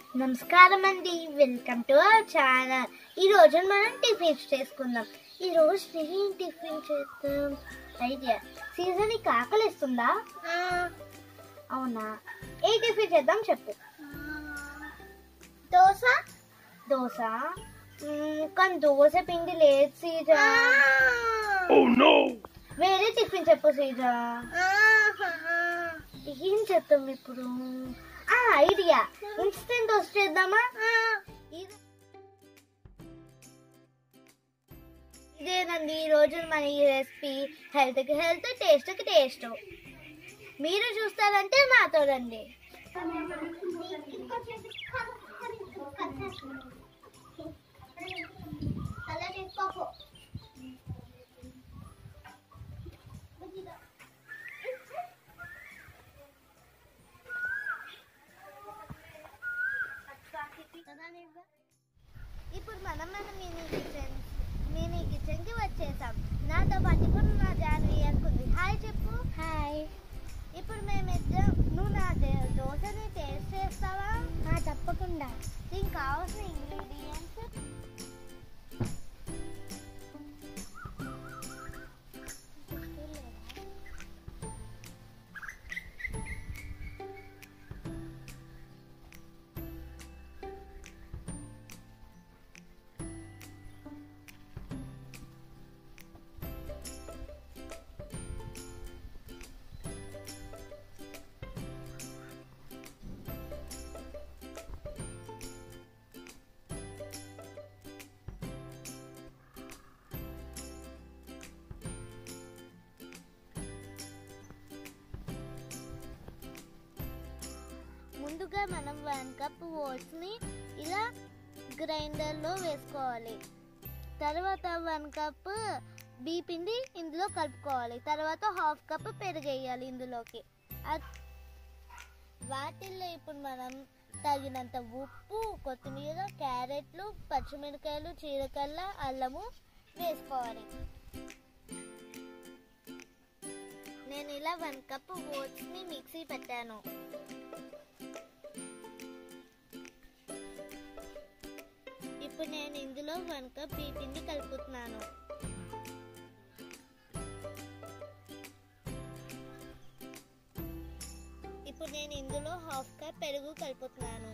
నమస్కారం అండి welcome to our channel ఈ రోజు మనం టిఫిన్స్ చేసుకుందాం ఈ రోజు ఏం టిఫిన్ చేద్దాం ఐడియా సీజన్ కి ఆకలి ఇస్తుందా అవునా ఏ టిఫిన్ చేద్దాం చెప్పు దోశ దోశ మ్మ్, కానీ దోశ పిండి లేదు సీజ వేరే టిఫిన్ చెప్పు సీజ ఏం చెప్తాం ఇప్పుడు ఆ ఐడియా ఇన్స్టెంట్ దోశ చేద్దామా ఇది- ఇదేనండి ఈ రోజు మన ఈ రెసిపీ హెల్త్కి హెల్త్ టేస్ట్కి టేస్ట్ మీరు చూస్తారంటే మాతో రండి ఇప్పుడు మనం మన మినీ కిచెన్ మినీ కిచెన్ కి వచ్చేసాం నాతో పాటు ఇప్పుడు నా జాన్వి అనుకుంది హాయ్ చెప్పు హాయ్ ఇప్పుడు మేమిద్దరం నువ్వు నా దే- దోశని టేస్ట్ చేస్తావా తప్పకుండా దీనికి కావాల్సిన ఇంగ్రీడియంట్స్ ముందుగా మనం వన్ కప్ ఓట్స్ని ఇలా గ్రైండర్లో వేసుకోవాలి తర్వాత వన్ కప్ బీ పిండి ఇందులో కలుపుకోవాలి తర్వాత హాఫ్ కప్ పెరుగేయాలి ఇందులోకి అద్- వాటిల్లో ఇప్పుడు మనం తగినంత ఉప్పు కొత్తిమీర క్యారెట్లు పచ్చిమిరకాయలు చీరకల్ల అల్లము వేసుకోవాలి నేను ఇలా వన్ కప్ ఓట్స్ని మిక్సీ పెట్టాను ఇప్పుడు నేను ఇందులో వన్ కప్ ఈ పిండి కలుపుతున్నాను ఇప్పుడు నేను ఇందులో హాఫ్ కప్ పెరుగు కలుపుతున్నాను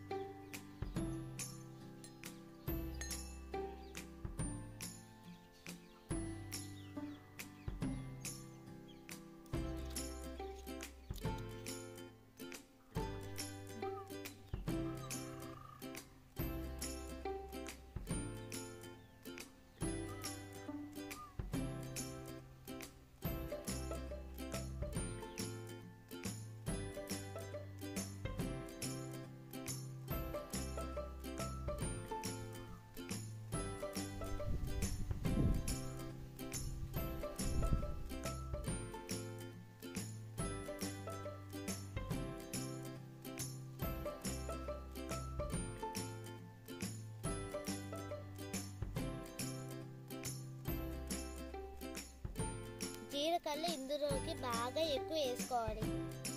జీలకర్ర ఇందులోకి బాగా ఎక్కువ వేసుకోవాలి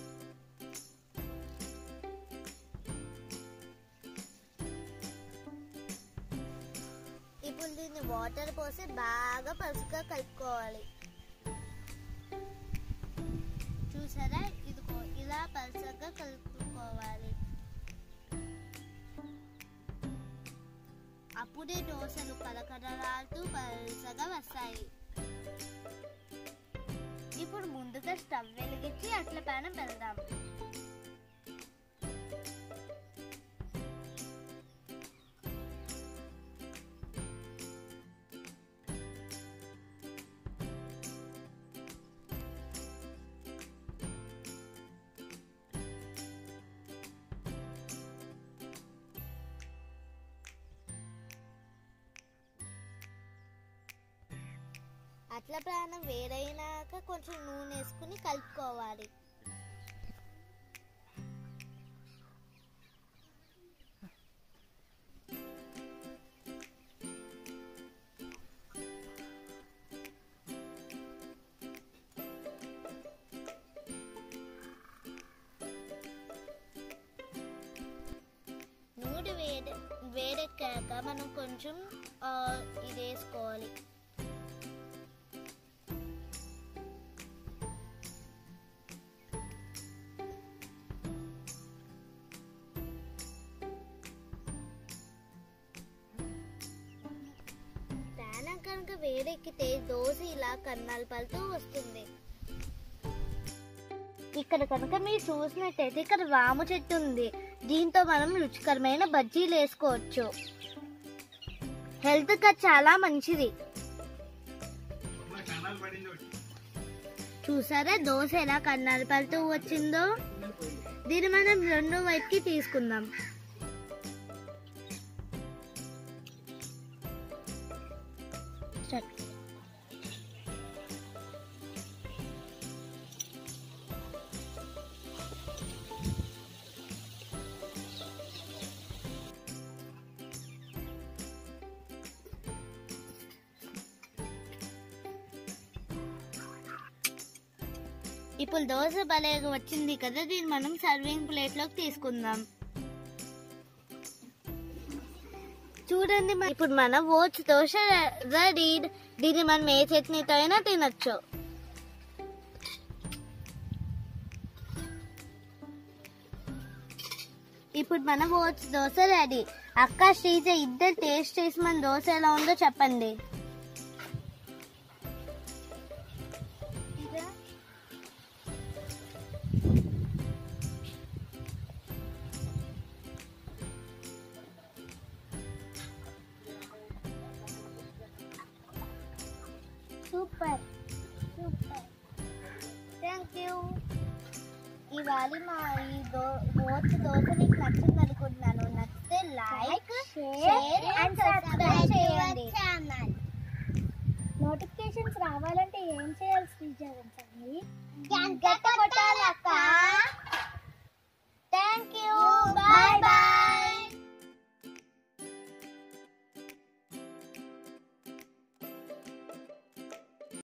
ఇప్పుడు దీన్ని వాటర్ పోసి బాగా పలుసుగా కలుపుకోవాలి చూసారా ఇదిగో ఇలా పలుసగా కలుపుకోవాలి అప్పుడే దోశలు కలకలలాడుతూ పలుసగా వస్తాయి ఇప్పుడు ముందుగా స్టవ్ వెలిగించి అట్ల పానం పెడదాం అట్ల ప్రాణం వేరైనాక కొంచెం నూనె వేసుకుని కలుపుకోవాలి వేడెక్కాక మనం కొంచెం ఆ, ఇది వేసుకోవాలి ప్యాన్ కనుక వేడెక్కితే దోశ ఇలా కన్నాలు పలుతూ వస్తుంది ఇక్కడ కనుక మీరు చూసినట్టయితే ఇక్కడ వాము చెట్టు ఉంది దీంతో మనం రుచికరమైన బజ్జీలు వేసుకోవచ్చు హెల్త్ గా చాలా మంచిది చూసారా దోశ ఎలా కన్నాలు పడుతూ వచ్చిందో దీన్ని మనం రెండో వైపుకి తీసుకుందాం Start. ఇప్పుడు దోశ భలేగా వచ్చింది కదా దీన్ని మనం సర్వింగ్ ప్లేట్ లోకి తీసుకుందాం చూడండి మ- ఇప్పుడు మన ఓట్స్ దోశ రెడీ దీన్ని మనం ఏ చట్నీతో అయినా తినొచ్చు ఇప్పుడు మన ఓట్స్ దోశ రెడీ అక్క శ్రీజ ఇద్దరు టేస్ట్ చేసి మన దోశ ఎలా ఉందో చెప్పండి సూపర్ సూపర్ థ్యాంక్ యూ ఇవాళ మా ఈ దో ఓట్స్ దోశ మీకు నచ్చింది అనుకుంటున్నాను నచ్చితే లైక్ షేర్ అండ్ సబ్స్క్రైబ్ చేయండి ఛానల్ నోటిఫికేషన్స్ రావాలంటే ఏం చేయాలి శ్రీజ చెప్పండి గంట